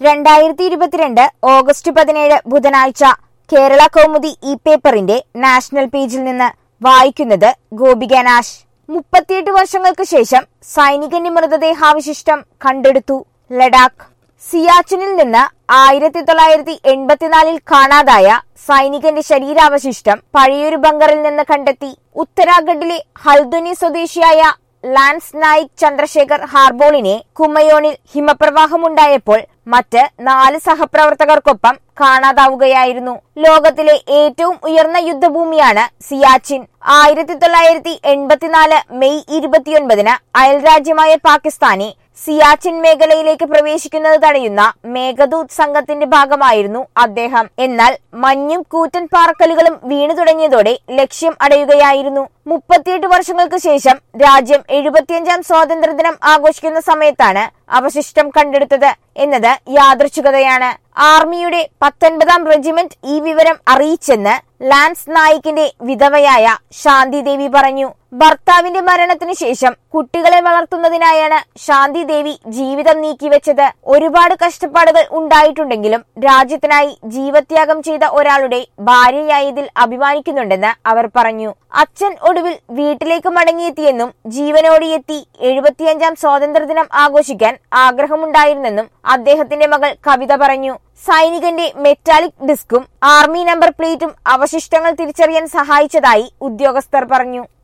രണ്ടായിരത്തി ഇരുപത്തിരണ്ട് ഓഗസ്റ്റ് പതിനേഴ് ബുധനാഴ്ച കേരള കൗമുദി ഇ പേപ്പറിന്റെ നാഷണൽ പേജിൽ നിന്ന് വായിക്കുന്നത് ഗോപിക നാശ് മുപ്പത്തിയെട്ട് വർഷങ്ങൾക്ക് ശേഷം സൈനികന്റെ മൃതദേഹാവശിഷ്ടം കണ്ടെടുത്തു ലഡാക്ക് സിയാച്ചിനിൽ നിന്ന് ആയിരത്തി തൊള്ളായിരത്തി എൺപത്തിനാലിൽ കാണാതായ സൈനികന്റെ ശരീരാവശിഷ്ടം പഴയൊരു ബങ്കറിൽ നിന്ന് കണ്ടെത്തി ഉത്തരാഖണ്ഡിലെ ഹൽദ്വനി സ്വദേശിയായ ലാൻസ് നായിക് ചന്ദ്രശേഖർ ഹാർബോളിനെ കുമ്മയോണിൽ ഹിമപ്രവാഹമുണ്ടായപ്പോൾ മറ്റ് നാല് സഹപ്രവർത്തകർക്കൊപ്പം കാണാതാവുകയായിരുന്നു ലോകത്തിലെ ഏറ്റവും ഉയർന്ന യുദ്ധഭൂമിയാണ് സിയാച്ചിൻ ആയിരത്തി തൊള്ളായിരത്തി എൺപത്തിനാല് മെയ് ഇരുപത്തിയൊൻപതിന് അയൽരാജ്യമായ പാകിസ്ഥാനെ സിയാച്ചിൻ മേഖലയിലേക്ക് പ്രവേശിക്കുന്നത് തടയുന്ന മേഘദൂത് സംഘത്തിന്റെ ഭാഗമായിരുന്നു അദ്ദേഹം എന്നാൽ മഞ്ഞും കൂറ്റൻ പാറക്കല്ലുകളും വീണു തുടങ്ങിയതോടെ ലക്ഷ്യം അടയുകയായിരുന്നു മുപ്പത്തിയെട്ട് വർഷങ്ങൾക്ക് ശേഷം രാജ്യം എഴുപത്തിയഞ്ചാം സ്വാതന്ത്ര്യദിനം ആഘോഷിക്കുന്ന സമയത്താണ് അവശിഷ്ടം കണ്ടെടുത്തത് എന്നത് യാദൃച്ഛികതയാണ് ആർമിയുടെ പത്തൊൻപതാം റെജിമെന്റ് ഈ വിവരം അറിയിച്ചെന്ന് ലാൻസ് നായിക്കിന്റെ വിധവയായ ശാന്തി ദേവി പറഞ്ഞു ഭർത്താവിന്റെ മരണത്തിനു ശേഷം കുട്ടികളെ വളർത്തുന്നതിനായാണ് ശാന്തി ദേവി ജീവിതം നീക്കിവെച്ചത് ഒരുപാട് കഷ്ടപ്പാടുകൾ ഉണ്ടായിട്ടുണ്ടെങ്കിലും രാജ്യത്തിനായി ജീവത്യാഗം ചെയ്ത ഒരാളുടെ ഭാര്യയായതിൽ അഭിമാനിക്കുന്നുണ്ടെന്ന് അവർ പറഞ്ഞു അച്ഛൻ ഒടുവിൽ വീട്ടിലേക്ക് മടങ്ങിയെത്തിയെന്നും ജീവനോടെയെത്തി എഴുപത്തിയഞ്ചാം സ്വാതന്ത്ര്യദിനം ആഘോഷിക്കാൻ ആഗ്രഹമുണ്ടായിരുന്നെന്നും അദ്ദേഹത്തിന്റെ മകൾ കവിത പറഞ്ഞു സൈനികന്റെ മെറ്റാലിക് ഡിസ്കും ആർമി നമ്പർ പ്ലേറ്റും അവശിഷ്ടങ്ങൾ തിരിച്ചറിയാൻ സഹായിച്ചതായി ഉദ്യോഗസ്ഥർ പറഞ്ഞു